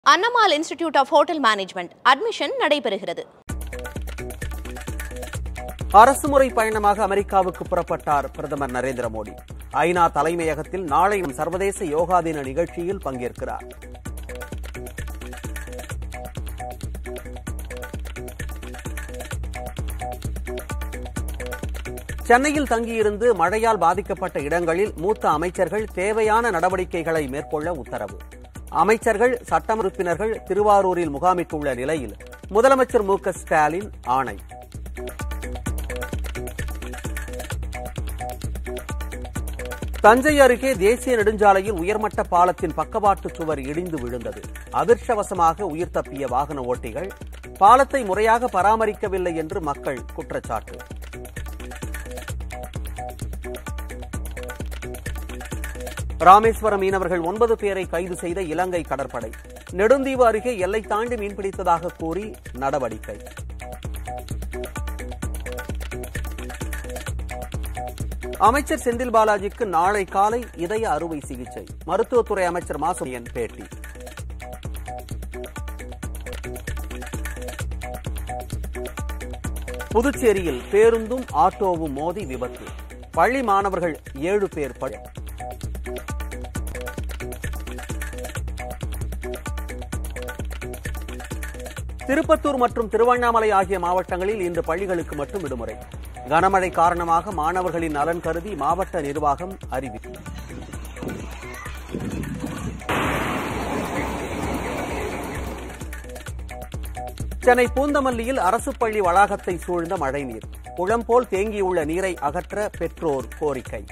அன்னமால் institute of hotel management admission நடைபெறுகிறது அரசுமுறை பயணமாக அமெரிக்காவுக்கு புறப்பட்டார் பிரதமர் நரேந்திர மோடி ஐநா தலைமையகத்தில் நாளை சர்வதேச யோகா தின நிகழ்ச்சியில் பங்கேற்கிறார் சென்னையில் தங்கியிருந்து மழையால் பாதிக்கப்பட்ட இடங்களில் மூத்த அமைச்சர்கள் தேவையான நடவடிக்கைகளை மேற்கொள்ள உத்தரவு அமைச்சர்கள் சட்ட உறுப்பினர்கள் திருவாரூரில் முகாமிட்டுள்ள நிலையில் முதலமைச்சர் மு க ஸ்டாலின் ஆணை தஞ்சை அருகே தேசிய நெடுஞ்சாலையில் உயர்மட்ட பாலத்தின் பக்கவாட்டு சுவர் இடிந்து விழுந்தது அதிர்ஷ்டவசமாக உயிர் தப்பிய வாகன ஓட்டிகள் பாலத்தை முறையாக பராமரிக்கவில்லை என்று மக்கள் குற்றச்சாட்டு ராமேஸ்வரம் மீனவர்கள் ஒன்பது பேரை கைது செய்த இலங்கை கடற்படை நெடுந்தீவு அருகே எல்லை தாண்டி மீன்பிடித்ததாக கூறி நடவடிக்கை அமைச்சர் செந்தில் பாலாஜிக்கு நாளை காலை இதய அறுவை சிகிச்சை மருத்துவத்துறை அமைச்சர் மாசுமியன் பேட்டி புதுச்சேரியில் பேருந்தும் ஆட்டோவும் மோதி விபத்து பள்ளி மாணவர்கள் ஏழு பேர் பலி திருப்பத்தூர் மற்றும் திருவண்ணாமலை ஆகிய மாவட்டங்களில் இன்று பள்ளிகளுக்கு மட்டும் விடுமுறை கனமழை காரணமாக மாணவர்களின் நலன் கருதி மாவட்ட நிர்வாகம் அறிவிப்பு சென்னை பூந்தமல்லியில் அரசு பள்ளி வளாகத்தை சூழ்ந்த மழைநீர் குளம் போல் தேங்கியுள்ள நீரை அகற்ற பெற்றோர் கோரிக்கை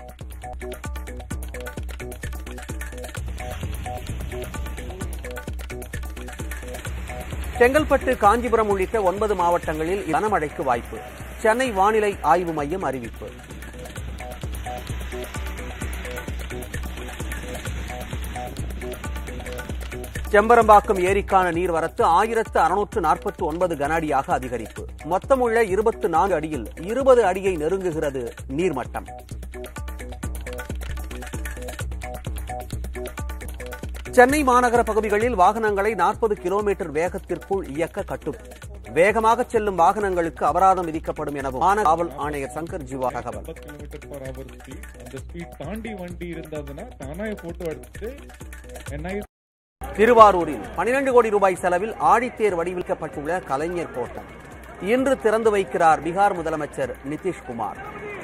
செங்கல்பட்டு காஞ்சிபுரம் உள்ளிட்ட ஒன்பது மாவட்டங்களில் கனமழைக்கு வாய்ப்பு சென்னை வானிலை ஆய்வு மையம் அறிவிப்பு செம்பரம்பாக்கம் ஏரிக்கான நீர்வரத்து ஆயிரத்து அறுநூற்று நாற்பத்தி ஒன்பது கன அடியாக அதிகரிப்பு மொத்தமுள்ள இருபத்து நான்கு அடியில் இருபது அடியை நெருங்குகிறது நீர்மட்டம் சென்னை மாநகர பகுதிகளில் வாகனங்களை நாற்பது கிலோமீட்டர் வேகத்திற்குள் இயக்க கட்டு வேகமாக செல்லும் வாகனங்களுக்கு அபராதம் விதிக்கப்படும் எனவும் மாநகர காவல் ஆணையர் சங்கர் ஜிவா தகவல் ஐம்பது கிலோமீட்டர் பர் ஹவர் ஸ்பீட் அந்த ஸ்பீட் தாண்டி வண்டி இருந்ததுன்னா தானாக போட்டோ எடுத்துட்டு என்ஐ திருவாரூரில் 12 கோடி ரூபாய் செலவில் ஆழித்தேர் வடிவமைக்கப்பட்டுள்ள கலைஞர் கோட்டம் இன்று திறந்து வைக்கிறார் பீகார் முதலமைச்சர் நிதிஷ்குமார்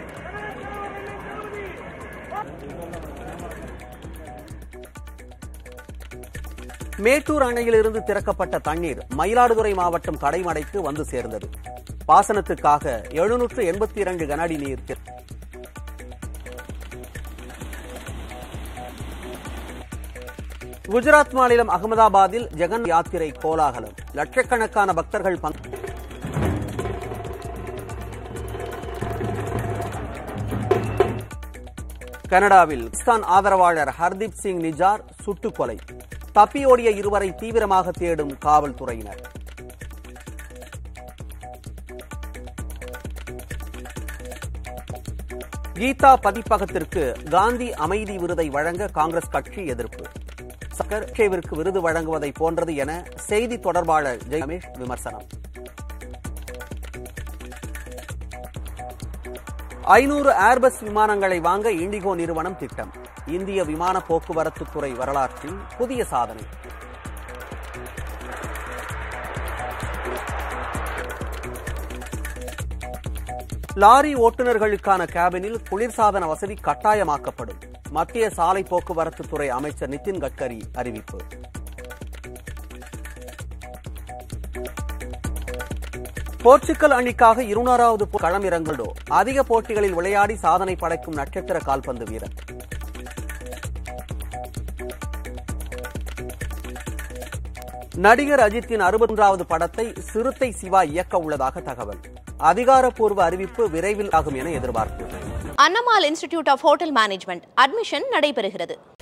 மேட்டூர் அணையிலிருந்து திறக்கப்பட்ட தண்ணீர் மயிலாடுதுறை மாவட்டம் கடைமடைக்கு வந்து சேர்ந்தது பாசனத்துக்காக எழுநூற்று எண்பத்தி இரண்டு கன அடி நீர் திற- குஜராத் மாநிலம் அகமதாபாத்தில் ஜெகன் யாத்திரை கோலாகலம் லட்சக்கணக்கான பக்தர்கள் பங்கு கனடாவில் பாகிஸ்தான் ஆதரவாளர் ஹர்தீப் சிங் நிஜார் சுட்டுக் கொலை தப்பியோடிய இருவரை தீவிரமாக தேடும் காவல்துறையினர் கீதா பதிப்பகத்திற்கு காந்தி அமைதி விருதை வழங்க காங்கிரஸ் கட்சி எதிர்ப்பு சக்கர் ஷேவிற்கு விருது வழங்குவதை போன்றது என செய்தி தொடர்பாளர் ஜெய் ரமேஷ் விமர்சனம் ஐநூறு ஏர்பஸ் விமானங்களை வாங்க இண்டிகோ நிறுவனம் திட்டம் இந்திய விமான போக்குவரத்து துறை வரலாற்றில் புதிய சாதனை லாரி ஓட்டுநர்களுக்கான கேபினில் குளிர்சாதன வசதி கட்டாயமாக்கப்படும் மத்திய சாலை போக்குவரத்து துறை அமைச்சர் நிதின் கட்கரி அறிவிப்பு போர்ச்சுகல் அணிக்காக இருநூறாவது களமிறங்கலோ அதிக போட்டிகளில் விளையாடி சாதனை படைக்கும் நட்சத்திர கால்பந்து வீரர் நடிகர் அஜித்தின் அறுபத்தொன்றாவது படத்தை சிறுத்தை சிவா இயக்க உள்ளதாக தகவல் அதிகாரப்பூர்வ அறிவிப்பு விரைவில் ஆகும் என எதிர்பார்ப்பு Annamal institute of hotel management admission நடைபெறுகிறது